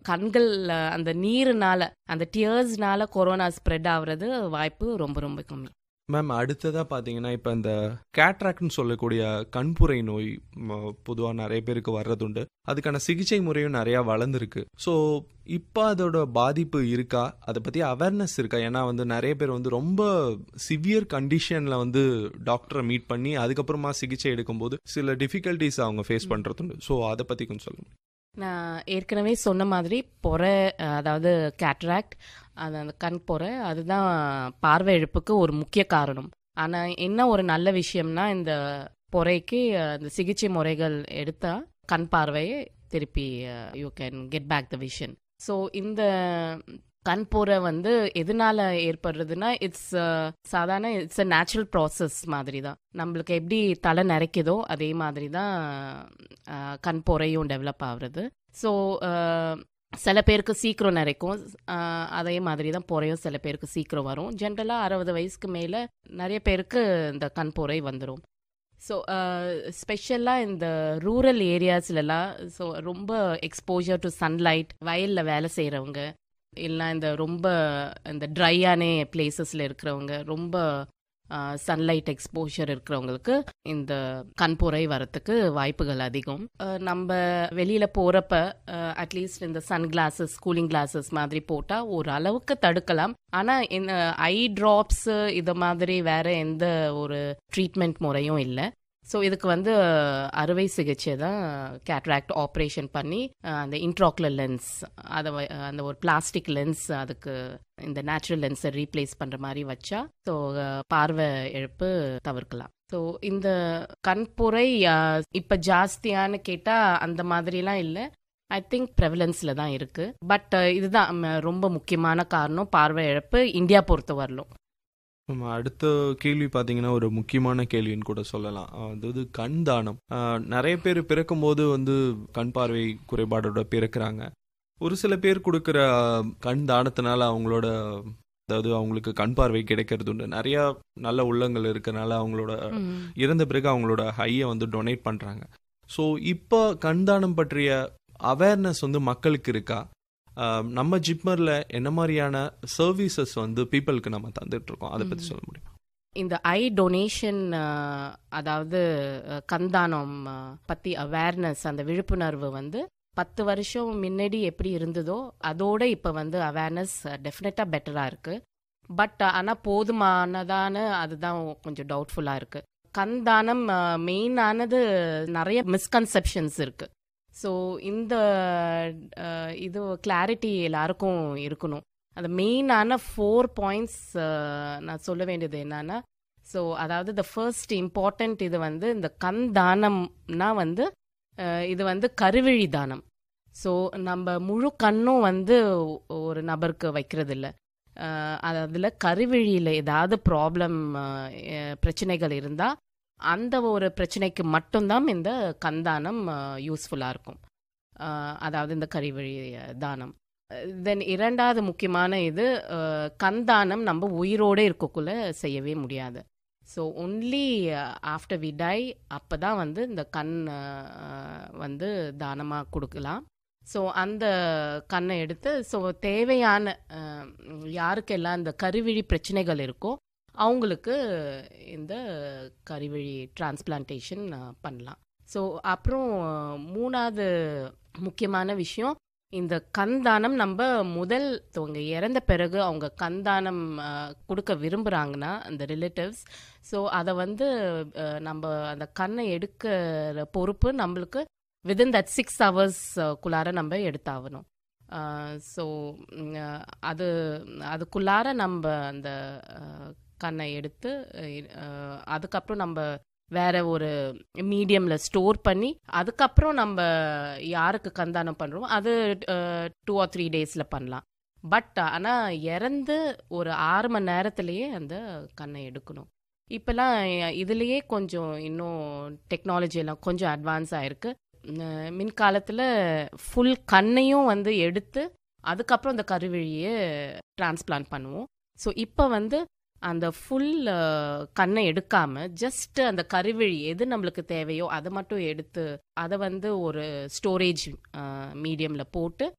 கண்கள் அந்த நீருனால அந்த டியர்ஸ்னால கொரோனா ஸ்ப்ரெட் ஆகுறது வாய்ப்பு ரொம்ப ரொம்ப கம்மி மேம் அடுத்ததாக பார்த்தீங்கன்னா இப்போ இந்த கேட்ராக்ட்னு சொல்லக்கூடிய கண்புரை நோய் பொதுவாக நிறைய பேருக்கு வர்றதுண்டு அதுக்கான சிகிச்சை முறையும் நிறையா வளர்ந்துருக்கு ஸோ இப்போ அதோட பாதிப்பு இருக்கா அதை பற்றி அவேர்னஸ் இருக்கா ஏன்னா வந்து நிறைய பேர் வந்து ரொம்ப சிவியர் கண்டிஷனில் வந்து டாக்டரை மீட் பண்ணி அதுக்கப்புறமா சிகிச்சை எடுக்கும்போது சில டிஃபிகல்ட்டிஸ் அவங்க ஃபேஸ் பண்ணுறதுண்டு ஸோ அதை பற்றி கொஞ்சம் சொல்லுங்கள் நான் ஏற்கனவே சொன்ன மாதிரி பொறை அதாவது கேட்ராக்ட் அது அந்த கண் பொறை அதுதான் பார்வை இழப்புக்கு ஒரு முக்கிய காரணம் ஆனால் என்ன ஒரு நல்ல விஷயம்னா இந்த பொறைக்கு இந்த சிகிச்சை முறைகள் எடுத்தா கண் பார்வையை திருப்பி you can get back the vision so இந்த கண் பொறை வந்து எதனால ஏற்படுறதுன்னா இட்ஸ் சாதாரண இட்ஸ் அ நேச்சுரல் ப்ராசஸ் மாதிரி தான் நம்மளுக்கு எப்படி தலை நிறைக்குதோ அதே மாதிரி தான் கண் பொறையும் டெவலப் ஆகுறது ஸோ சில பேருக்கு சீக்கிரம் நிறைக்கும் அதே மாதிரி தான் பொறையும் சில பேருக்கு சீக்கிரம் வரும் ஜென்ரலாக அறுபது வயசுக்கு மேலே நிறைய பேருக்கு இந்த கண் பொறை வந்துடும் ஸோ ஸ்பெஷலாக இந்த ரூரல் ஏரியாஸ்லலாம் ஸோ ரொம்ப எக்ஸ்போஜர் டு சன்லைட் வயலில் வேலை செய்கிறவங்க இல்லை இந்த ரொம்ப இந்த ட்ரையான பிளேசஸில் இருக்கிறவங்க ரொம்ப சன்லைட் எக்ஸ்போஷர் இருக்கிறவங்களுக்கு இந்த கண்புரை வரத்துக்கு வாய்ப்புகள் அதிகம் நம்ம வெளியில் போகிறப்ப அட்லீஸ்ட் இந்த சன் கிளாஸஸ் கூலிங் கிளாஸஸ் மாதிரி போட்டால் ஒரு அளவுக்கு தடுக்கலாம் ஆனால் இந்த ஐ ட்ராப்ஸு இது மாதிரி வேற எந்த ஒரு ட்ரீட்மெண்ட் முறையும் இல்லை ஸோ இதுக்கு வந்து அறுவை சிகிச்சை தான் கேட்ராக்ட் ஆப்ரேஷன் பண்ணி அந்த இன்ட்ராக்குலர் லென்ஸ் அதை அந்த ஒரு பிளாஸ்டிக் லென்ஸ் அதுக்கு இந்த நேச்சுரல் லென்ஸை ரீப்ளேஸ் பண்ணுற மாதிரி வச்சா ஸோ பார்வை இழப்பு தவிர்க்கலாம் ஸோ இந்த கண்புரை இப்போ ஜாஸ்தியான்னு கேட்டால் அந்த மாதிரிலாம் இல்லை ஐ திங்க் ப்ரெவலன்ஸில் தான் இருக்குது பட் இதுதான் ரொம்ப முக்கியமான காரணம் பார்வை இழப்பு இந்தியா பொறுத்த வரலும் நம்ம அடுத்த கேள்வி பார்த்தீங்கன்னா ஒரு முக்கியமான கேள்வின்னு கூட சொல்லலாம் அதாவது கண் தானம் நிறைய பேர் பிறக்கும்போது வந்து கண் பார்வை குறைபாடோட பிறக்கிறாங்க ஒரு சில பேர் கொடுக்குற கண் தானத்தினால அவங்களோட அதாவது அவங்களுக்கு கண் பார்வை கிடைக்கிறது உண்டு நிறைய நல்ல உள்ளங்கள் இருக்கனால அவங்களோட இறந்த பிறகு அவங்களோட ஹையை வந்து டொனேட் பண்றாங்க ஸோ இப்போ கண் தானம் பற்றிய அவேர்னஸ் வந்து மக்களுக்கு இருக்கா நம்ம ஜிப்மர்ல என்ன மாதிரியான சர்வீசஸ் வந்து பீப்புளுக்கு நம்ம தந்துட்டு இருக்கோம் அதை பத்தி சொல்ல முடியும் இந்த ஐ டொனேஷன் அதாவது கந்தானம் பத்தி அவேர்னஸ் அந்த விழிப்புணர்வு வந்து பத்து வருஷம் முன்னாடி எப்படி இருந்ததோ அதோட இப்போ வந்து அவேர்னஸ் டெஃபினட்டாக பெட்டராக இருக்கு பட் ஆனால் போதுமானதான அதுதான் கொஞ்சம் டவுட்ஃபுல்லாக இருக்கு கந்தானம் மெயினானது நிறைய மிஸ்கன்செப்ஷன்ஸ் இருக்கு ஸோ இந்த இது கிளாரிட்டி எல்லாருக்கும் இருக்கணும் அந்த மெயினான ஃபோர் பாயிண்ட்ஸ் நான் சொல்ல வேண்டியது என்னன்னா ஸோ அதாவது த ஃபர்ஸ்ட் இம்பார்ட்டண்ட் இது வந்து இந்த கண் தானம்னா வந்து இது வந்து கருவிழி தானம் ஸோ நம்ம முழு கண்ணும் வந்து ஒரு நபருக்கு வைக்கிறது இல்லை அதில் கருவிழியில் ஏதாவது ப்ராப்ளம் பிரச்சனைகள் இருந்தால் அந்த ஒரு பிரச்சனைக்கு மட்டும்தான் இந்த கந்தானம் யூஸ்ஃபுல்லாக இருக்கும் அதாவது இந்த கறிவழி தானம் தென் இரண்டாவது முக்கியமான இது கந்தானம் நம்ம உயிரோடு இருக்கக்குள்ள செய்யவே முடியாது so only after we die அப்போ தான் வந்து இந்த கண் வந்து தானமாக கொடுக்கலாம் ஸோ அந்த கண்ணை எடுத்து ஸோ தேவையான யாருக்கெல்லாம் இந்த கருவிழி பிரச்சனைகள் இருக்கோ அவங்களுக்கு இந்த கறிவழி டிரான்ஸ்பிளான்டேஷன் பண்ணலாம் ஸோ அப்புறம் மூணாவது முக்கியமான விஷயம் இந்த கந்தானம் நம்ம முதல் அவங்க இறந்த பிறகு அவங்க கந்தானம் கொடுக்க விரும்புகிறாங்கன்னா அந்த ரிலேட்டிவ்ஸ் ஸோ அதை வந்து நம்ம அந்த கண்ணை எடுக்கிற பொறுப்பு நம்மளுக்கு வித்தின் தட் சிக்ஸ் ஹவர்ஸ்க்குள்ளார நம்ம எடுத்தாகணும் ஸோ அது அதுக்குள்ளார நம்ம அந்த கண்ணை எடுத்து அதுக்கப்புறம் நம்ம வேற ஒரு மீடியம்ல ஸ்டோர் பண்ணி அதுக்கப்புறம் நம்ம யாருக்கு கந்தானம் பண்றோம் அது டூ ஆர் த்ரீ டேஸ்ல பண்ணலாம் பட் ஆனால் இறந்து ஒரு ஆறு மணி நேரத்திலேயே அந்த கண்ணை எடுக்கணும் இப்போல்லாம் இதுலேயே கொஞ்சம் இன்னும் டெக்னாலஜி எல்லாம் கொஞ்சம் அட்வான்ஸ் ஆயிருக்கு மின்காலத்தில் ஃபுல் கண்ணையும் வந்து எடுத்து அதுக்கப்புறம் அந்த கருவிழியை டிரான்ஸ்பிளான்ட் பண்ணுவோம் ஸோ இப்போ வந்து அந்த ஃபுல் கண்ணை எடுக்காம ஜஸ்ட் அந்த கருவிழி எது நம்மளுக்கு தேவையோ அதை மட்டும் எடுத்து அதை வந்து ஒரு ஸ்டோரேஜ் மீடியம்ல போட்டு